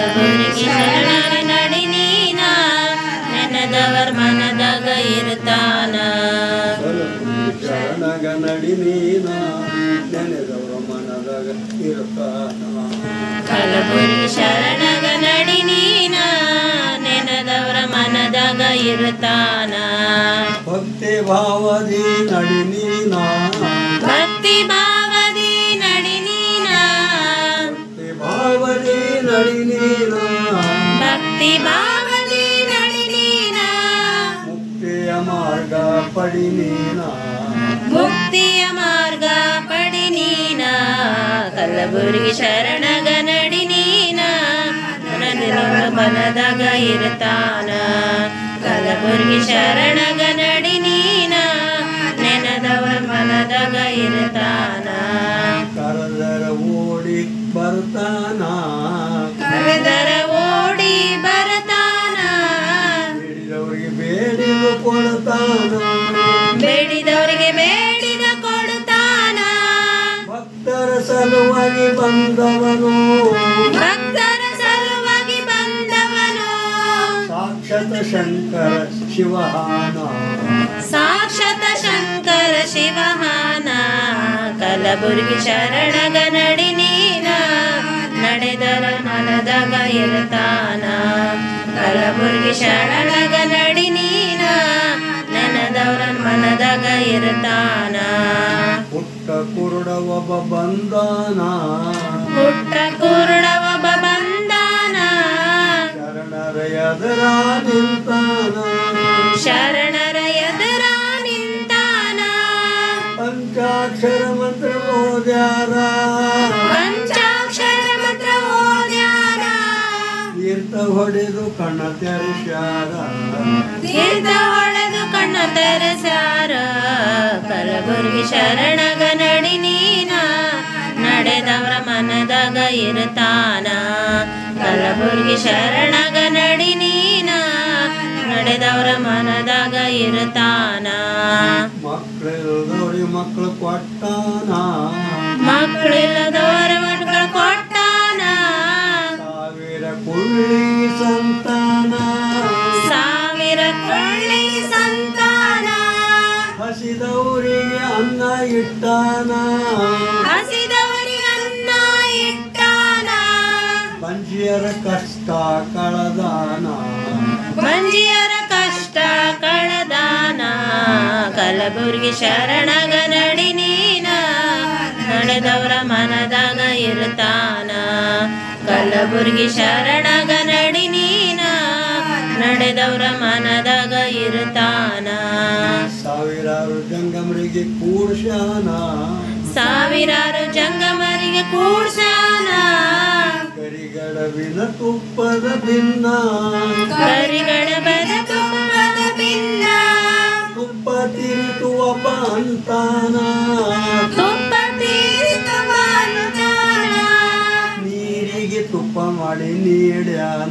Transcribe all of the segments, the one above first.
ಕಲಬುರಗಿ ಶರಣರ ನಡಿ ನೀನ ನೆನೆದವರ ಮನದಾಗ ಇರ್ತಾನ ಶರಣಗ ನಡಿ ನೀನ ನೆನೆದವರ ಮನದಾಗ ಇರ್ತಾನ ಕಲಬುರಗಿ ಶರಣಗ ನಡಿ ನೀನ ನೆನೆದವರ ಮನದಾಗ ಇರ್ತಾನ ಭಕ್ತಿ ಭಾವದಿ ನಡಿ ನೀನ ಭಕ್ತಿ ಭಾವದಿ ನಡಿ ನೀನ ಭಕ್ತಿ ಭಾವದಿ ನಡಿ ನೀನ ಭಕ್ತಿ ಭಾವದಿ ನಡಿ ನೀನ ಮುಕ್ತಿಯ ಮಾರ್ಗ ಪಡಿ ನೀನ ಮುಕ್ತಿಯ ಮಾರ್ಗ ಪಡಿ ನೀನ ಕಲಬುರಗಿ ಶರಣಗ ನಡಿ ನೀನ ನೆನೆದವರ ಮನದಾಗ ಇರ್ತಾನ ಕಲಬುರಗಿ ಶರಣಗ ನಡಿ ನೀನ ನೆನೆದವರ ಮನದಾಗ ಇರ್ತಾನ ಕರದರ ಓಡಿ ಬರ್ತಾನ ಕರೆದರ ಓಡಿ ಬರತಾನ ಬೇಡಿದವರಿಗೆ ಬೇಡಿದು ಕೊಡ್ತಾನ ಬೇಡಿದವರಿಗೆ ಬೇಡಿದ ಕೊಡುತ್ತಾನ ಭಕ್ತರ ಸಲುವಾಗಿ ಬಂದವನು ಭಕ್ತರ ಸಲುವಾಗಿ ಬಂದವನು ಸಾಕ್ಷಾತ್ ಶಂಕರ ಶಿವಹಾನ ಸಾಕ್ಷಾತ್ ಶಂಕರ ಶಿವಹಾನ ಕಲಬುರ್ಗಿ ಶರಣಗ ನಡಿ ನೀನ ನಡೆದರ ಮನದಾಗ ಇರ್ತಾನ ಕಲಬುರ್ಗಿ ಶರಣಗ ನಡಿ ನೀನ ನೆನದವರ ಮನದಾಗ ಇರ್ತಾನ ಪುಟ್ಟ ಕುರುಡ ಒಬ್ಬ ಬಂದಾನ ಪುಟ್ಟ ಕುರುಡ ಒಬ್ಬ ಬಂದಾನ ಶರಣರ ಎದರ ನಿಂತಾನ ಶರಣರ ಎದುರ ನಿಂತಾನ ಪಂಚಾಕ್ಷರ ಮಂತ್ರ ಓದ್ಯಾರ ಪಂಚಾಕ್ಷರ ಮಂತ್ರ ಓದ್ಯಾನ ತೀರ್ಥ ಹೊಡೆದು ಕಣ್ಣ ತೆರೆಸ್ಯಾರ ತೀರ್ಥ ಹೊಡೆದು ಕಣ್ಣ ತೆರೆಸಾರ ಕಲಬುರ್ಗಿ ಶರಣಗ ನಡಿ ನೀನ ನಡೆದವರ ಮನದಾಗ ಇರ್ತಾನ ಕಲಬುರ್ಗಿ ಶರಣಗ ನಡಿ ನೀನ ನಡೆದವರ ಮನದಾಗ ಇರ್ತಾನ ಮಕ್ಕಳಿಲ್ಲದವ್ರಿಗೆ ಮಕ್ಕಳು ಕೊಟ್ಟಾನ ಮಕ್ಕಳಿಲ್ಲದವರ ಮಕ್ಕಳು ಕೊಟ್ಟಾನ ಸಾವಿರ ಕುಳ್ಳಿ ಸಂತಾನ ಸಾವಿರ ಕೊಳ್ಳಿ ಸಂತಾನ ಹಸಿದವರಿಗೆ ಅನ್ನ ಇಟ್ಟಾನ ಹಸಿದವರಿಗೆ ಅನ್ನ ಇಟ್ಟಾನ ಪಂಚಿಯರ ಕಷ್ಟ ಕಳದಾನ ಮಂಜಿಯರ ಕಷ್ಟ ಕಳದಾನ ಕಲಬುರ್ಗಿ ಶರಣಗ ನಡಿ ನೀನ ನಡೆದವರ ಮನದಾಗ ಇರ್ತಾನ ಕಲಬುರ್ಗಿ ಶರಣಗ ನಡಿ ನೀನ ನಡೆದವರ ಮನದಾಗ ಇರ್ತಾನ ಸಾವಿರಾರು ಜಂಗಮರಿಗೆ ಕೂಡ್ಸ್ಯಾನ ಸಾವಿರಾರು ಜಂಗಮರಿಗೆ ಕೂಡ್ಸಾನ ಕರಿಗಡವಿನ ತುಪ್ಪದ ಭಿನ್ನ ಕರಿಗಳ ಬದ ತುಂಬದ ಭಿನ್ನ ತುಪ್ಪ ತಿರುತು ಒಬ್ಬ ಅಂತಾನ ತುಪ್ಪ ತೀರಿತು ಬಂದಾನ. ನೀರಿಗೆ ತುಪ್ಪ ಮಾಡಿ ನೀಡ್ಯಾನ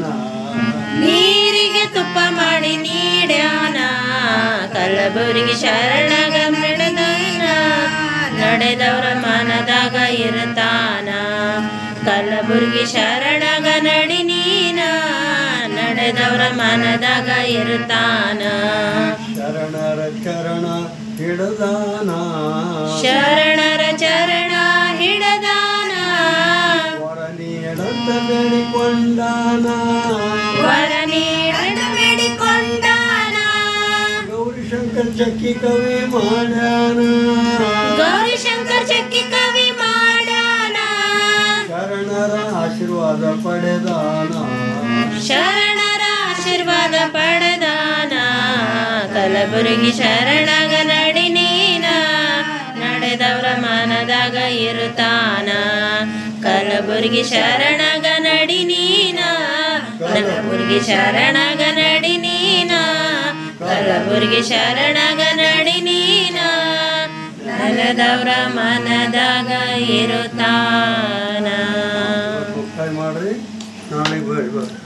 ನೀರಿಗೆ ತುಪ್ಪ ಮಾಡಿ ನೀಡ್ಯಾನ ಕಲಬುರಗಿ ಶರಣಗ ನಡೆದಾನ ನಡೆದವರ ಮನದಾಗ ಇರ್ತಾನ ಕಲಬುರ್ಗಿ ಶರಣಗ ನಡಿ ನೀನ ನಡೆದವರ ಮನದಾಗ ಇರ್ತಾನ ಶರಣರ ಚರಣ ಹಿಡದಾನ ಶರಣರ ಚರಣ ಹಿಡದಾನ ವರ ನೀಡಂತ ಬೇಡಿಕೊಂಡಾನ ವರ ನೀಡದ ಬೇಡಿಕೊಂಡಾನ ಗೌರಿಶಂಕರ್ ಚಕ್ಕಿ ಕವಿ ಮಾಡ್ಯಾನ ಗೌರಿಶಂಕರ್ ಚಕ್ಕಿ ಕವಿ ಮಾಡಾನ ಶರಣರ ಆಶೀರ್ವಾದ ಪಡೆದಾನ ಶರಣರ ಆಶೀರ್ವಾದ ಪಡೆದಾನ ಕಲಬುರಗಿ ಶರಣಗ ನಡಿ ನೀನ ನಡೆದವರ ಮನದಾಗ ಇರುತ್ತಾನ ಕಲಬುರಗಿ ಶರಣಗ ನಡಿ ನೀನ ಕಲಬುರಗಿ ಶರಣಗ ನಡಿ ನೀನ ಕಲಬುರಗಿ ಶರಣಗ ನಡಿ ನೀನ ನೆಲದವರ ಮನದಾಗ ಇರುತ್ತಾನ ಮಾಡ್ರಿ ನಾಳೆ ಬರ್ರಿ ಬರ್ರಿ